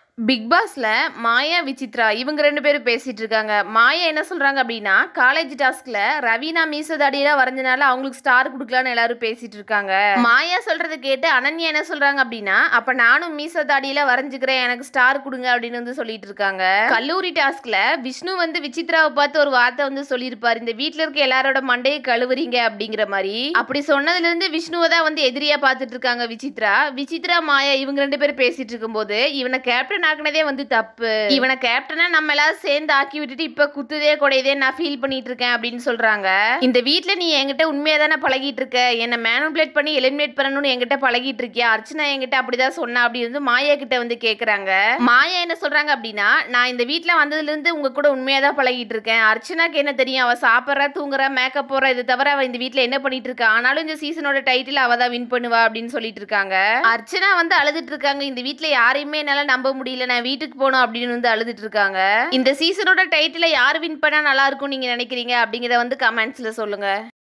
big பாஸ்ல மாயா விசித்ரா இவங்க ரெண்டு பேரும் பேசிட்டு இருக்காங்க மாயா என்ன சொல்றாங்க அப்படின்னா காலேஜ் டாஸ்க்ல ரவீனா மீசதாடியெல்லாம் வரைஞ்சனால அவங்களுக்கு ஸ்டார் கொடுக்கலான்னு எல்லாரும் பேசிட்டு இருக்காங்க மாயா சொல்றதை கேட்டு அனன்யா என்ன சொல்றாங்க அப்படின்னா அப்ப நானும் மீசதாடியில வரைஞ்சுக்கிறேன் எனக்கு ஸ்டார் கொடுங்க அப்படின்னு வந்து சொல்லிட்டு இருக்காங்க கல்லூரி டாஸ்க்ல விஷ்ணு வந்து விசித்ராவை பார்த்து ஒரு வார்த்தை வந்து சொல்லியிருப்பாரு இந்த வீட்ல இருக்க எல்லாரோட மண்டையை கழுவுறீங்க அப்படிங்கிற மாதிரி அப்படி சொன்னதுல இருந்து விஷ்ணுவை தான் வந்து எதிரியா பார்த்துட்டு இருக்காங்க விசித்ரா விசித்ரா மாயா இவங்க ரெண்டு பேரும் பேசிட்டு இருக்கும்போது இவனை கேப்டன் ஆக்குனதே வந்து தப்பு இவனை கேப்டனா நம்ம எல்லாரும் சேர்ந்து ஆக்கி விட்டுட்டு இப்ப குத்துதே கொடையதே நான் ஃபீல் பண்ணிட்டு இருக்கேன் அப்படின்னு சொல்றாங்க இந்த வீட்ல நீ என்கிட்ட உண்மையா தானே பழகிட்டு இருக்க என்ன மேனுபுலேட் பண்ணி எலிமினேட் பண்ணணும்னு என்கிட்ட பழகிட்டு இருக்கியா அர்ச்சனா என்கிட்ட அப்படிதான் சொன்னா அப்படி வந்து மாயா கிட்ட வந்து கேக்குறாங்க மாயா என்ன சொல்றாங்க அப்படின்னா நான் இந்த வீட்ல வந்ததுல இருந்து உங்க கூட உண்மையா தான் பழகிட்டு இருக்கேன் அர்ச்சனாக்கு என்ன தெரியும் அவ சாப்பிட்றா தூங்குறா மேக்கப் போறா இது தவிர அவ இந்த வீட்ல என்ன பண்ணிட்டு இருக்கா ஆனாலும் இந்த சீசனோட டைட்டில் அவ தான் வின் பண்ணுவா அப்படின்னு சொல்லிட்டு இருக்காங்க அர்ச்சனா வந்து அழுதுட்டு இருக்காங்க இந்த வீட்ல யாரையுமே என்னால நம்ப முடியல நான் வீட்டுக்கு போகணும் அப்படின்னு வந்து அழுதுட்டு இருக்காங்க இந்த சீசனோட டைட்டில யார் வின் பண்ணா நல்லா இருக்கும் நீங்க நினைக்கிறீங்க அப்படிங்கறத வந்து கமெண்ட்ஸ்ல சொல்லுங்க